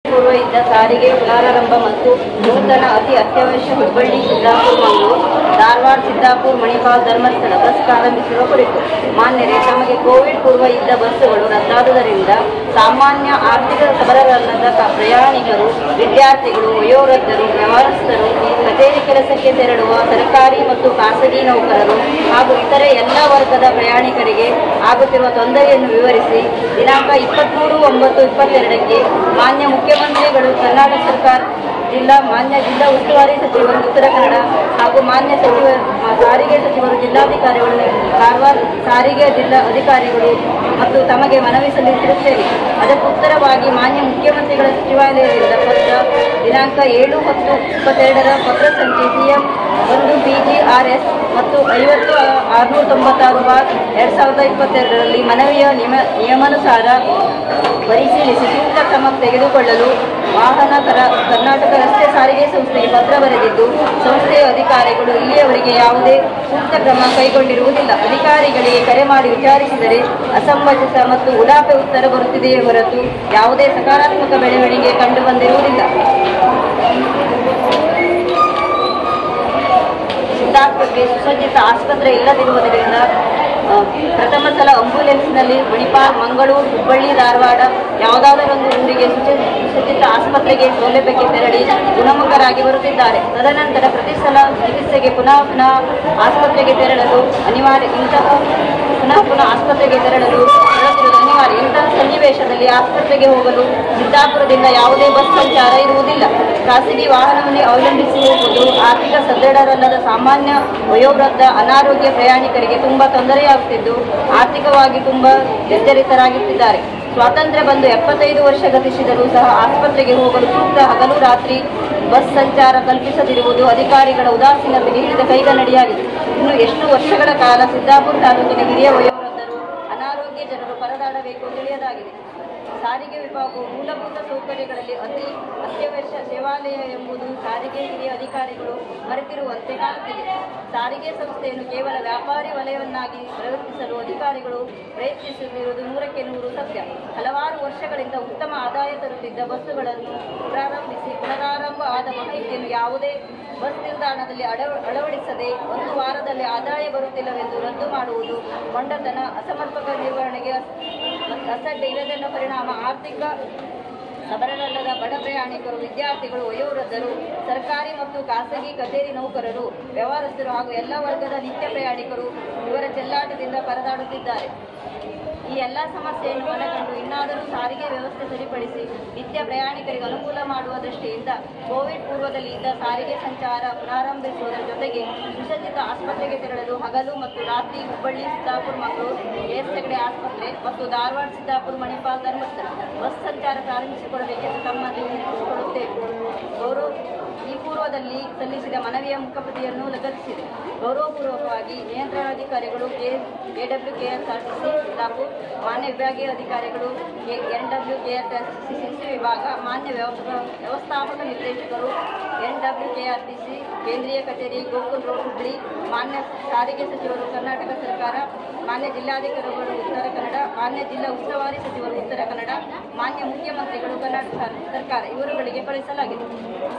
ಪೂರ್ವ ಇದ್ದ ಸಾರಿಗೆ ಪುನರಾರಂಭ ಮತ್ತು ನೂತನ ಅತಿ ಅತ್ಯವಶ್ಯ ಹುಬ್ಬಳ್ಳಿ ಸಿದ್ದಾಪುರ ಮಂಗಳೂರು ಧಾರವಾಡ ಸಿದ್ದಾಪುರ ಮಣಿಪಾಲ್ ಧರ್ಮಸ್ಥಳ ಬಸ್ ಪ್ರಾರಂಭಿಸುವ ಕುರಿತು ಮಾನ್ಯರೇ ತಮಗೆ ಕೋವಿಡ್ ಪೂರ್ವ ಇದ್ದ ಬಸ್ಸುಗಳು ರದ್ದಾದುದರಿಂದ ಸಾಮಾನ್ಯ ಆರ್ಥಿಕ ಸಬಲರಲ್ಲದ ಕ- ಪ್ರಯಾಣಿಕರು ವಿದ್ಯಾರ್ಥಿಗಳು ವಯೋವೃದ್ಧರು ವ್ಯವಸ್ಥರು ಕಚೇರಿ ಕೆಲಸಕ್ಕೆ ತೆರಳುವ ಸರ್ಕಾರಿ ಮತ್ತು ಖಾಸಗಿ ನೌಕರರು ಹಾಗೂ ಇತರೆ ಎಲ್ಲ ವರ್ಗದ ಪ್ರಯಾಣಿಕರಿಗೆ ಆಗುತ್ತಿರುವ ತೊಂದರೆಯನ್ನು ವಿವರಿಸಿ ದಿನಾಂಕ ಇಪ್ಪತ್ತ್ಮೂರು ಒಂಬತ್ತು ಇಪ್ಪತ್ತೆರಡಕ್ಕೆ ಮಾನ್ಯ ಮುಖ್ಯಮಂತ್ರಿಗಳು ಕರ್ನಾಟಕ ಸರ್ಕಾರ ಜಿಲ್ಲಾ ಮಾನ್ಯ ಜಿಲ್ಲಾ ಉಸ್ತುವಾರಿ ಸಚಿವರು ಉತ್ತರ ಕನ್ನಡ ಹಾಗೂ ಮಾನ್ಯ ಸಚಿವ ಸಾರಿಗೆ ಸಚಿವರು ಜಿಲ್ಲಾಧಿಕಾರಿಗಳು ಕಾರವಾರ ಸಾರಿಗೆ ಜಿಲ್ಲಾ ಅಧಿಕಾರಿಗಳು ಮತ್ತು ತಮಗೆ ಮನವಿ ಸಲ್ಲಿಸಿರುತ್ತೇನೆ ಅದಕ್ಕೆ ಉತ್ತರವಾಗಿ ಮಾನ್ಯ ಮುಖ್ಯಮಂತ್ರಿಗಳ ಸಚಿವಾಲಯದಿಂದ ಪತ್ರ ದಿನಾಂಕ ಏಳು ಹತ್ತು ಇಪ್ಪತ್ತೆರಡರ ಪತ್ರ ಸಂಖ್ಯೆ ಸಿಎಂ ಒಂದು ಬಿ ಜಿ ಆರ್ ಎಸ್ ಮತ್ತು ಐವತ್ತು ಆರುನೂರ ತೊಂಬತ್ತಾರು ಬಾರ್ ಎರಡು ಸಾವಿರದ ಇಪ್ಪತ್ತೆರಡರಲ್ಲಿ ಮನವಿಯ ನಿಯಮ ನಿಯಮಾನುಸಾರ ಪರಿಶೀಲಿಸಿ ಸೂಕ್ತ ಕ್ರಮ ತೆಗೆದುಕೊಳ್ಳಲು ವಾಹನ ಕರ ಕರ್ನಾಟಕ ರಸ್ತೆ ಸಾರಿಗೆ ಸಂಸ್ಥೆಗೆ ಪತ್ರ ಬರೆದಿದ್ದು ಸಂಸ್ಥೆಯ ಅಧಿಕಾರಿಗಳು ಇಲ್ಲಿಯವರೆಗೆ ಯಾವುದೇ ಸೂಕ್ತ ಕ್ರಮ ಕೈಗೊಂಡಿರುವುದಿಲ್ಲ ಅಧಿಕಾರಿಗಳಿಗೆ ಕರೆ ಮಾಡಿ ವಿಚಾರಿಸಿದರೆ ಅಸಂಬಂಧಿತ ಮತ್ತು ಉಡಾಪೆ ಉತ್ತರ ಬರುತ್ತಿದೆಯೇ ಹೊರತು ಯಾವುದೇ ಸಕಾರಾತ್ಮಕ ಬೆಳವಣಿಗೆ ಕಂಡು ಬಂದಿರುವುದಿಲ್ಲ ಸಿದ್ಧಾರ್ಥಕ್ಕೆ ಸುಸಜ್ಜಿತ ಆಸ್ಪತ್ರೆ ಇಲ್ಲದಿರುವುದರಿಂದ ಆ, ಪ್ರಥಮ ಸಲ ಆಂಬ್ಯುಲೆನ್ಸ್ನಲ್ಲಿ ಮಣಿಪಾಲ್ ಮಂಗಳೂರು ಹುಬ್ಬಳ್ಳಿ ಧಾರವಾಡ ಯಾವುದಾದರೊಂದು ಊರಿಗೆ ಸುಸ- ಸುಸಜ್ಜಿತ ಆಸ್ಪತ್ರೆಗೆ ಸೌಲಭ್ಯಕ್ಕೆ ತೆರಳಿ ಗುಣಮುಖರಾಗಿ ಬರುತ್ತಿದ್ದಾರೆ ತದನಂತರ ಪ್ರತಿ ಸಲ ಚಿಕಿತ್ಸೆಗೆ ಪುನಃ ಪುನಃ ಆಸ್ಪತ್ರೆಗೆ ತೆರಳಲು ಅನಿವಾರ್ಯ ಇಂತಹ ಪುನಃ ಪುನಃ ಆಸ್ಪತ್ರೆಗೆ ತೆರಳಲು ಬಳಸುವುದು ಅನಿವಾರ್ಯ ಇಂತಹ ಸನ್ನಿವೇಶದಲ್ಲಿ ಆಸ್ಪತ್ರೆಗೆ ಹೋಗಲು ಸಿದ್ದಾಪುರದಿಂದ ಯಾವುದೇ ಬಸ್ ಸಂಚಾರ ಇರುವುದಿಲ್ಲ ಖಾಸಗಿ ವಾಹನವನ್ನೇ ಅವಲಂಬಿಸಿ ಹೋಗುವುದು ಆರ್ಥಿಕ ಸದೃಢರಲ್ಲದ ಸಾಮಾನ್ಯ ವಯೋವೃದ್ಧ ಅನಾರೋಗ್ಯ ಪ್ರಯಾಣಿಕರಿಗೆ ತುಂಬಾ ತೊಂದರೆಯಾಗುತ್ತಿದ್ದು ಆರ್ಥಿಕವಾಗಿ ತುಂಬಾ ಜರ್ಜರಿತರಾಗುತ್ತಿದ್ದಾರೆ ಸ್ವಾತಂತ್ರ್ಯ ಬಂದು ಎಪ್ಪತ್ತೈದು ವರ್ಷ ಗತಿಸಿದರೂ ಸಹ ಆಸ್ಪತ್ರೆಗೆ ಹೋಗಲು ಸೂಕ್ತ ಹಗಲು ರಾತ್ರಿ ಬಸ್ ಸಂಚಾರ ಕಲ್ಪಿಸದಿರುವುದು ಅಧಿಕಾರಿಗಳ ಉದಾಸೀನತೆಗೆ ಹಿಡಿದ ಕೈಗನ್ನಡಿಯಾಗಿದೆ ಇನ್ನು ಎಷ್ಟು ವರ್ಷಗಳ ಕಾಲ ಸಿದ್ದಾಪುರ ತಾಲೂಕಿನ ಹಿರಿಯ ವಯೋವೃದ್ಧರು ಅನಾರೋಗ್ಯ ಜನರು ಪರದಾಡಬೇಕು ತಿಳಿಯದಾಗಿದೆ ಸಾರಿಗೆ ವಿಭಾಗವು ಮೂಲಭೂತ ಸೌಕರ್ಯಗಳಲ್ಲಿ ಅತಿ ಅತ್ಯವಶ್ಯ ಸೇವಾಲಯ ಎಂಬುದು ಸಾರಿಗೆ ಹಿರಿಯ ಅಧಿಕಾರಿಗಳು ಮರೆತಿರುವಂತೆ ಕಾಣುತ್ತಿದೆ ಸಾರಿಗೆ ಸಂಸ್ಥೆಯನ್ನು ಕೇವಲ ವ್ಯಾಪಾರಿ ವಲಯವನ್ನಾಗಿ ಪ್ರವರ್ತಿಸಲು ಅಧಿಕಾರಿಗಳು ಪ್ರಯತ್ನಿಸುತ್ತಿರುವುದು ನೂರಕ್ಕೆ ನೂರು ಸತ್ಯ ಹಲವಾರು ವರ್ಷಗಳಿಂದ ಉತ್ತಮ ಆದಾಯ ತರುತ್ತಿದ್ದ ಬಸ್ಸುಗಳನ್ನು ಪ್ರಾರಂಭಿಸಿ ಪುನರಾರಂಭ ಆದ ಮಾಹಿತಿಯನ್ನು ಯಾವುದೇ ಬಸ್ ನಿಲ್ದಾಣದಲ್ಲಿ ಅಳವ ಅಳವಡಿಸದೆ ಒಂದು ವಾರದಲ್ಲಿ ಆದಾಯ ಬರುತ್ತಿಲ್ಲವೆಂದು ರದ್ದು ಮಾಡುವುದು ಮೊಂಡತನ ಅಸಮರ್ಪಕ ನಿರ್ವಹಣೆಗೆ ಮತ್ತು ಅಸಡ್ಡೆ ಇಲ್ಲದನ್ನ ಪರಿಣಾಮ ಆರ್ಥಿಕ ಸಬಲರಲ್ಲದ ಬಡ ಪ್ರಯಾಣಿಕರು ವಿದ್ಯಾರ್ಥಿಗಳು ವಯೋವೃದ್ಧರು ಸರ್ಕಾರಿ ಮತ್ತು ಖಾಸಗಿ ಕಚೇರಿ ನೌಕರರು ವ್ಯವಹಾರಸ್ಥರು ಹಾಗೂ ಎಲ್ಲ ವರ್ಗದ ನಿತ್ಯ ಪ್ರಯಾಣಿಕರು ಇವರ ಚೆಲ್ಲಾಟದಿಂದ ಪರದಾಡುತ್ತಿದ್ದಾರೆ ಈ ಎಲ್ಲ ಸಮಸ್ಯೆಯನ್ನು ಮನಗಂಡು ಇನ್ನಾದರೂ ಸಾರಿಗೆ ವ್ಯವಸ್ಥೆ ಸರಿಪಡಿಸಿ ನಿತ್ಯ ಪ್ರಯಾಣಿಕರಿಗೆ ಅನುಕೂಲ ಮಾಡುವ ದೃಷ್ಟಿಯಿಂದ ಕೋವಿಡ್ ಪೂರ್ವದಲ್ಲಿ ಇದ್ದ ಸಾರಿಗೆ ಸಂಚಾರ ಪುನರಾರಂಭಿಸುವುದರ ಜೊತೆಗೆ ಸುಸಜ್ಜಿತ ಆಸ್ಪತ್ರೆಗೆ ತೆರಳಲು ಹಗಲು ಮತ್ತು ರಾತ್ರಿ ಹುಬ್ಬಳ್ಳಿ ಸಿದ್ದಾಪುರ ಮಂಗಳೂರು ಎಸ್ ಹೆಗಡೆ ಆಸ್ಪತ್ರೆ ಮತ್ತು ಧಾರವಾಡ ಸಿದ್ದಾಪುರ ಮಣಿಪಾಲ್ ಧರ್ಮಸ್ಥಳ ಬಸ್ ಸಂಚಾರ ಪ್ರಾರಂಭಿಸಿಕೊಡಬೇಕೆಂದು ತಮ್ಮಲ್ಲಿ ವಿನಂತಿಸಿಕೊಳ್ಳುತ್ತೇವೆ ಗೌರವ ಈ ಪೂರ್ವದಲ್ಲಿ ಸಲ್ಲಿಸಿದ ಮನವಿಯ ಮುಖಪತಿಯನ್ನು ಲಗತ್ತಿಸಿದೆ ಗೌರವಪೂರ್ವಕವಾಗಿ ನಿಯಂತ್ರಣಾಧಿಕಾರಿಗಳು ಕೆ ಕೆಡಬ್ಲ್ಯೂ ಕೆಎಸ್ಆರ್ಟಿಸಿ ಸಿದ್ದಾಪುರ ಮಾನ್ಯ ವಿಭಾಗೀಯ ಅಧಿಕಾರಿಗಳು ಎನ್ ಡಬ್ಲ್ಯೂ ಕೆಎಸ್ಆರ್ಟಿಸಿ ವಿಭಾಗ ಮಾನ್ಯ ವ್ಯವಸ್ಥ- ವ್ಯವಸ್ಥಾಪಕ ನಿರ್ದೇಶಕರು ಎನ್ ಡಬ್ಲ್ಯೂ ಕೆಆರ್ಟಿಸಿ ಕೇಂದ್ರೀಯ ಕಚೇರಿ ಗೋಕುಲ್ ರೋಡ್ ಹುಬ್ಳಿ ಮಾನ್ಯ ಸಾರಿಗೆ ಸಚಿವರು ಕರ್ನಾಟಕ ಸರ್ಕಾರ ಮಾನ್ಯ ಜಿಲ್ಲಾಧಿಕಾರಿಗಳು ಉತ್ತರ ಕನ್ನಡ ಮಾನ್ಯ ಜಿಲ್ಲಾ ಉಸ್ತುವಾರಿ ಸಚಿವರು ಉತ್ತರ ಕನ್ನಡ ಮಾನ್ಯ ಮುಖ್ಯಮಂತ್ರಿಗಳು ಕರ್ನಾಟಕ ಸರ್ಕಾರ ಇವರುಗಳಿಗೆ ಕಳುಹಿಸಲಾಗಿದೆ